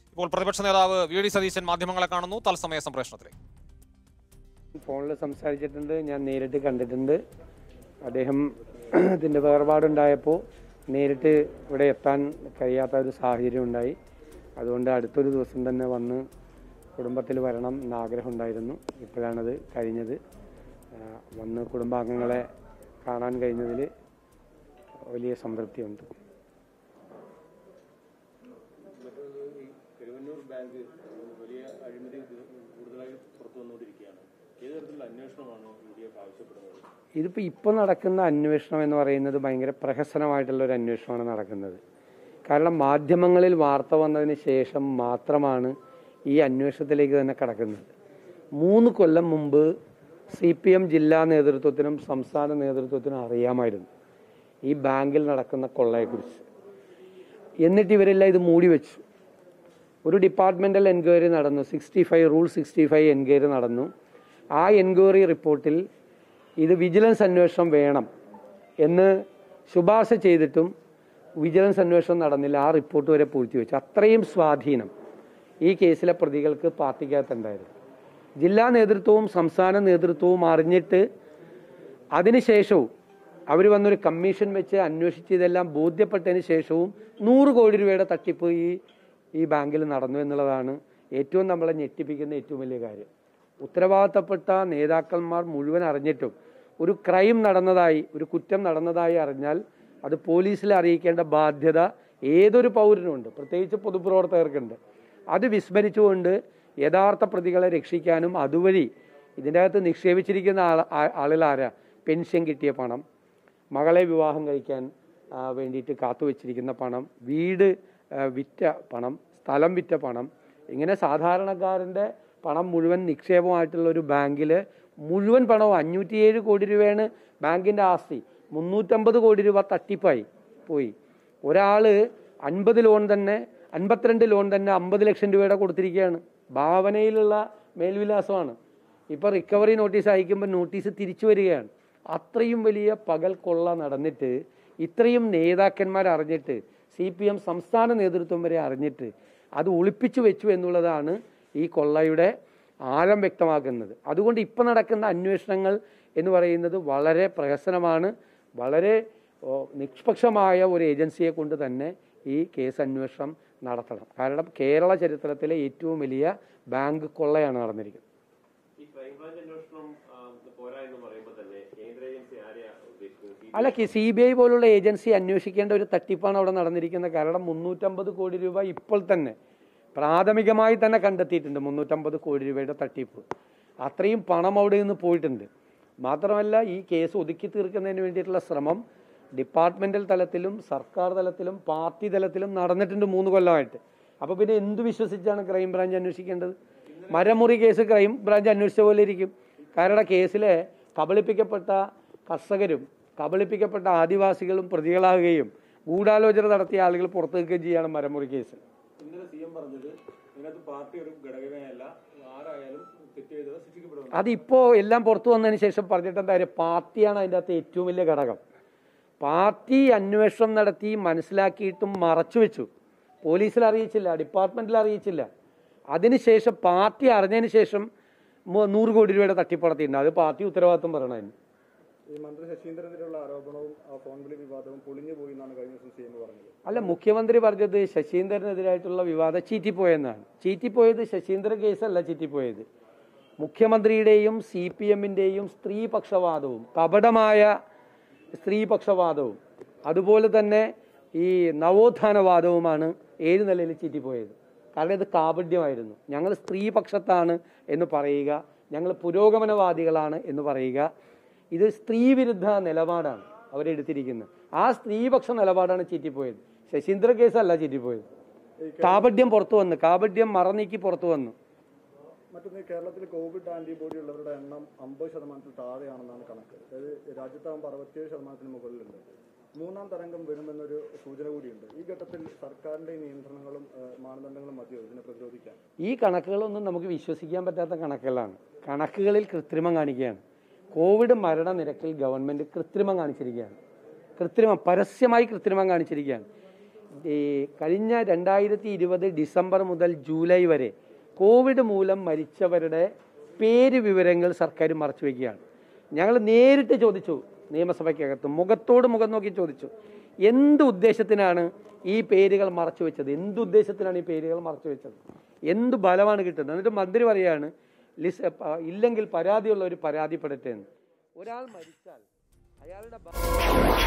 ഇപ്പോൾ പ്രതിപക്ഷ നേതാവ് വി ഡി സതീശൻ മാധ്യമങ്ങളെ കാണുന്നു തത്സമയ സംപ്രേഷണത്തിലേക്ക് ഫോണിൽ സംസാരിച്ചിട്ടുണ്ട് ഞാൻ നേരിട്ട് കണ്ടിട്ടുണ്ട് അദ്ദേഹം ഇതിൻ്റെ വേർപാടുണ്ടായപ്പോൾ നേരിട്ട് ഇവിടെ എത്താൻ കഴിയാത്ത ഒരു സാഹചര്യം ഉണ്ടായി അതുകൊണ്ട് അടുത്തൊരു ദിവസം തന്നെ വന്ന് കുടുംബത്തിൽ വരണം എന്ന ആഗ്രഹം ഉണ്ടായിരുന്നു ഇപ്പോഴാണത് കഴിഞ്ഞത് ആ, വന്ന് കുടുംബാംഗങ്ങളെ കാണാൻ കഴിഞ്ഞതിൽ വലിയ സംതൃപ്തിയുണ്ട് തിരുവന്നൂർ ബാങ്ക് വലിയ അഴിമതി കൂടുതലായി പുറത്തു വന്നുകൊണ്ടിരിക്കുകയാണ് ഏത് തരത്തിലുള്ള അന്വേഷണമാണ് യു ഡി എഫ് ആവശ്യപ്പെടുന്നത് ഇതിപ്പോൾ ഇപ്പോൾ നടക്കുന്ന അന്വേഷണം എന്ന് പറയുന്നത് ഭയങ്കര പ്രഹസനമായിട്ടുള്ള ഒരു അന്വേഷണമാണ് നടക്കുന്നത് കാരണം മാധ്യമങ്ങളിൽ വാർത്ത വന്നതിന് ശേഷം മാത്രമാണ് ഈ അന്വേഷണത്തിലേക്ക് തന്നെ കടക്കുന്നത് മൂന്ന് കൊല്ലം മുമ്പ് സി പി എം ജില്ലാ നേതൃത്വത്തിനും സംസ്ഥാന നേതൃത്വത്തിനും അറിയാമായിരുന്നു ഈ ബാങ്കിൽ നടക്കുന്ന കൊള്ളയെക്കുറിച്ച് എന്നിട്ട് ഇവരെല്ലാം ഇത് മൂടി വെച്ചു ഒരു ഡിപ്പാർട്ട്മെന്റൽ എൻക്വയറി നടന്നു sixty five rule sixty five enquiry നടന്നു ആ എൻക്വയറി റിപ്പോർട്ടിൽ ഇത് വിജിലൻസ് അന്വേഷണം വേണം എന്ന് ശുപാർശ ചെയ്തിട്ടും വിജിലൻസ് അന്വേഷണം നടന്നില്ല ആ റിപ്പോർട്ട് വരെ പൂഴ്ത്തിവെച്ചു അത്രയും സ്വാധീനം ഈ കേസിലെ പ്രതികൾക്ക് പാർട്ടിക്കകത്തുണ്ടായിരുന്നു ജില്ലാ നേതൃത്വവും സംസ്ഥാന നേതൃത്വവും അറിഞ്ഞിട്ട് അതിനുശേഷവും അവർ വന്നൊരു കമ്മീഷൻ വെച്ച് അന്വേഷിച്ച് ഇതെല്ലാം ബോധ്യപ്പെട്ടതിന് ശേഷവും നൂറ് കോടി രൂപയുടെ തട്ടിപ്പ് ഈ ഈ ബാങ്കിൽ നടന്നു എന്നുള്ളതാണ് ഏറ്റവും നമ്മളെ ഞെട്ടിപ്പിക്കുന്ന ഏറ്റവും വലിയ കാര്യം ഉത്തരവാദിത്തപ്പെട്ട നേതാക്കന്മാർ മുഴുവൻ അറിഞ്ഞിട്ടും ഒരു ക്രൈം നടന്നതായി ഒരു കുറ്റം നടന്നതായി അറിഞ്ഞാൽ അത് പോലീസിൽ അറിയിക്കേണ്ട ബാധ്യത ഏതൊരു പൗരനുണ്ട് പ്രത്യേകിച്ച് പൊതുപ്രവർത്തകർക്കുണ്ട് അത് വിസ്മരിച്ചുകൊണ്ട് യഥാർത്ഥ പ്രതികളെ രക്ഷിക്കാനും അതുവഴി ഇതിൻ്റെ അകത്ത് നിക്ഷേപിച്ചിരിക്കുന്ന ആൾ ആ- ആളുകൾ ആരാ പെൻഷൻ കിട്ടിയ പണം മകളെ വിവാഹം കഴിക്കാൻ ആ, വേണ്ടിയിട്ട് കാത്തുവച്ചിരിക്കുന്ന പണം വീട് ആ, വിറ്റ പണം സ്ഥലം വിറ്റ പണം ഇങ്ങനെ സാധാരണക്കാരൻ്റെ പണം മുഴുവൻ നിക്ഷേപമായിട്ടുള്ള ഒരു ബാങ്കിൽ മുഴുവൻ പണവും അഞ്ഞൂറ്റിയേഴ് കോടി രൂപയാണ് ബാങ്കിൻ്റെ ആസ്തി മുന്നൂറ്റമ്പത് കോടി രൂപ തട്ടിപ്പായി പോയി ഒരാൾ അൻപത് ലോൺ തന്നെ അൻപത്തിരണ്ട് ലോൺ തന്നെ അമ്പത് ലക്ഷം രൂപയുടെ കൊടുത്തിരിക്കുകയാണ് ഭാവനയിലുള്ള മേൽവിലാസമാണ് ഇപ്പൊ റിക്കവറി നോട്ടീസ് അയക്കുമ്പോൾ നോട്ടീസ് തിരിച്ചു വരികയാണ് അത്രയും വലിയ പകൽ കൊള്ള നടന്നിട്ട് ഇത്രയും നേതാക്കന്മാർ അറിഞ്ഞിട്ട് സി പി എം സംസ്ഥാന നേതൃത്വം വരെ അറിഞ്ഞിട്ട് അത് ഒളിപ്പിച്ചു വെച്ചു എന്നുള്ളതാണ് ഈ കൊള്ളയുടെ ആഴം വ്യക്തമാക്കുന്നത് അതുകൊണ്ട് ഇപ്പം നടക്കുന്ന അന്വേഷണങ്ങൾ എന്ന് പറയുന്നത് വളരെ പ്രഹസനമാണ് വളരെ ഓ, നിഷ്പക്ഷമായ ഒരു ഏജൻസിയെ കൊണ്ട് തന്നെ ഈ കേസ് അന്വേഷണം നടത്തണം കാരണം കേരള ചരിത്രത്തിലെ ഏറ്റവും വലിയ ബാങ്ക് കൊള്ളയാണ് നടന്നിരിക്കുന്നത് ഈ ക്രൈംബ്രാഞ്ച് അന്വേഷണം ആ, പോരാ എന്ന് പറയുമ്പോൾ തന്നെ കേന്ദ്ര ഏജൻസി ആരെയാ ഉദ്ദേശിക്കുന്നത് അല്ല സി ബി ഐ പോലുള്ള ഏജൻസി അന്വേഷിക്കേണ്ട ഒരു തട്ടിപ്പാണ് അവിടെ നടന്നിരിക്കുന്നത് കാരണം മുന്നൂറ്റമ്പത് കോടി രൂപ ഇപ്പോൾ തന്നെ പ്രാഥമികമായി തന്നെ കണ്ടെത്തിയിട്ടുണ്ട് മുന്നൂറ്റമ്പത് കോടി രൂപയുടെ തട്ടിപ്പ് അത്രയും പണം അവിടെ നിന്ന് പോയിട്ടുണ്ട് മാത്രമല്ല ഈ കേസ് ഒതുക്കി തീർക്കുന്നതിന് വേണ്ടിയിട്ടുള്ള ശ്രമം ഡിപ്പാർട്ട്മെന്റൽ തലത്തിലും സർക്കാർ തലത്തിലും പാർട്ടി തലത്തിലും നടന്നിട്ടുണ്ട് മൂന്ന് കൊല്ലമായിട്ട് അപ്പൊ പിന്നെ എന്ത് വിശ്വസിച്ചാണ് ക്രൈംബ്രാഞ്ച് അന്വേഷിക്കേണ്ടത് മരമുറി കേസ് ക്രൈം ബ്രാഞ്ച് അന്വേഷിച്ച പോലെ ഇരിക്കും കാരണം കേസിലെ കബളിപ്പിക്കപ്പെട്ട കർഷകരും കബളിപ്പിക്കപ്പെട്ട ആദിവാസികളും പ്രതികളാകുകയും ഗൂഢാലോചന നടത്തിയ ആളുകൾ പുറത്തു നിൽക്കുകയും ചെയ്യാണ് മരമുറി കേസ് ഇന്നലെ സി എം പറഞ്ഞത് ഇതിനകത്ത് പാർട്ടി ഒരു ഘടകമേ അല്ല ആരായാലും തെറ്റ് ചെയ്തത് ശിക്ഷിക്കപ്പെടും അതിപ്പോ എല്ലാം പുറത്തു വന്നതിന് ശേഷം പറഞ്ഞിട്ട് എന്താ കാര്യം പാർട്ടിയാണ് അതിൻ്റെ അകത്ത് ഏറ്റവും വലിയ ഘടകം പാർട്ടി അന്വേഷണം നടത്തി മനസ്സിലാക്കിയിട്ടും മറച്ചു വെച്ചു പോലീസിൽ അറിയിച്ചില്ല ഡിപ്പാർട്ട്മെന്റിൽ അറിയിച്ചില്ല അതിനുശേഷം പാർട്ടി അറിഞ്ഞതിന് ശേഷം മു- നൂറ് കോടി രൂപയുടെ തട്ടിപ്പ് നടത്തിയിട്ടുണ്ട് അത് പാർട്ടി ഉത്തരവാദിത്വം പറയണതിന് ഈ മന്ത്രി ശശീന്ദ്രനെതിരെയുള്ള ആരോപണവും ആ ഫോൺ വിളി വിവാദവും പൊളിഞ്ഞു പോയി എന്നാണ് കഴിഞ്ഞ ദിവസം സി എം പറഞ്ഞത് അല്ല മുഖ്യമന്ത്രി പറഞ്ഞത് ശശീന്ദ്രനെതിരായിട്ടുള്ള വിവാദം ചീറ്റിപ്പോയെന്നാണ് ചീറ്റിപ്പോയത് ശശീന്ദ്രൻ കേസല്ല ചീറ്റിപ്പോയത് മുഖ്യമന്ത്രിയുടെയും സി പി എമ്മിൻ്റെയും സ്ത്രീപക്ഷവാദവും കപടമായ സ്ത്രീപക്ഷവാദവും അതുപോലെ തന്നെ ഈ നവോത്ഥാനവാദവുമാണ് ഏഴ് നിലയിൽ ചീറ്റിപ്പോയത് കാരണം ഇത് കാപഡ്യമായിരുന്നു ഞങ്ങൾ സ്ത്രീപക്ഷത്താണ് എന്ന് പറയുക ഞങ്ങൾ പുരോഗമനവാദികളാണ് എന്ന് പറയുക ഇത് സ്ത്രീവിരുദ്ധ നിലപാടാണ് അവരെടുത്തിരിക്കുന്നത് ആ സ്ത്രീപക്ഷ നിലപാടാണ് ചീറ്റിപ്പോയത് ശശീന്ദ്ര കേസല്ല ചീറ്റിപ്പോയത് കാപഡ്യം പുറത്തു വന്നു കാപഡ്യം മറനീക്കി പുറത്തു വന്നു മറ്റൊന്ന് കേരളത്തിൽ കോവിഡ് ആന്റിബോഡി ഉള്ളവരുടെ എണ്ണം അമ്പത് ശതമാനത്തിൽ താഴെയാണെന്നാണ് കണക്ക് അതായത് രാജ്യത്താകുമ്പോൾ അറുപത്തിയേഴ് ശതമാനത്തിന് മുകളിലുണ്ട് മൂന്നാം തരംഗം വരുമെന്നൊരു സൂചന കൂടിയുണ്ട് ഈ ഘട്ടത്തിൽ സർക്കാരിന്റെ ഈ നിയന്ത്രണങ്ങളും ഏഹ്, മാനദണ്ഡങ്ങളും മതിയോ ഇതിനെ പ്രതിരോധിക്കാൻ ഈ കണക്കുകളൊന്നും നമുക്ക് വിശ്വസിക്കാൻ പറ്റാത്ത കണക്കുകളാണ് കണക്കുകളിൽ കൃത്രിമം കാണിക്കുകയാണ് കോവിഡ് മരണനിരക്കിൽ ഗവൺമെന്റ് കൃത്രിമം കാണിച്ചിരിക്കുകയാണ് കൃത്രിമം പരസ്യമായി കൃത്രിമം കാണിച്ചിരിക്കുകയാണ് ഈ കഴിഞ്ഞ രണ്ടായിരത്തി ഇരുപത് ഡിസംബർ മുതൽ ജൂലൈ വരെ കോവിഡ് മൂലം മരിച്ചവരുടെ പേര് വിവരങ്ങൾ സർക്കാർ മറച്ചു വയ്ക്കുകയാണ് ഞങ്ങൾ നേരിട്ട് ചോദിച്ചു നിയമസഭയ്ക്കകത്ത് മുഖത്തോട് മുഖം നോക്കി ചോദിച്ചു എന്ത് ഉദ്ദേശത്തിനാണ് ഈ പേരുകൾ മറച്ചു വെച്ചത് എന്ത് ഉദ്ദേശത്തിനാണ് ഈ പേരുകൾ മറച്ചു വെച്ചത് എന്ത് ബലമാണ് കിട്ടുന്നത് എന്നിട്ട് മന്ത്രി പറയാണ് ലിസ് ഇല്ലെങ്കിൽ പരാതിയുള്ള ഒരു പരാതിപ്പെടട്ടെ എന്ന് ഒരാൾ മരിച്ചാൽ അയാളുടെ ഭ-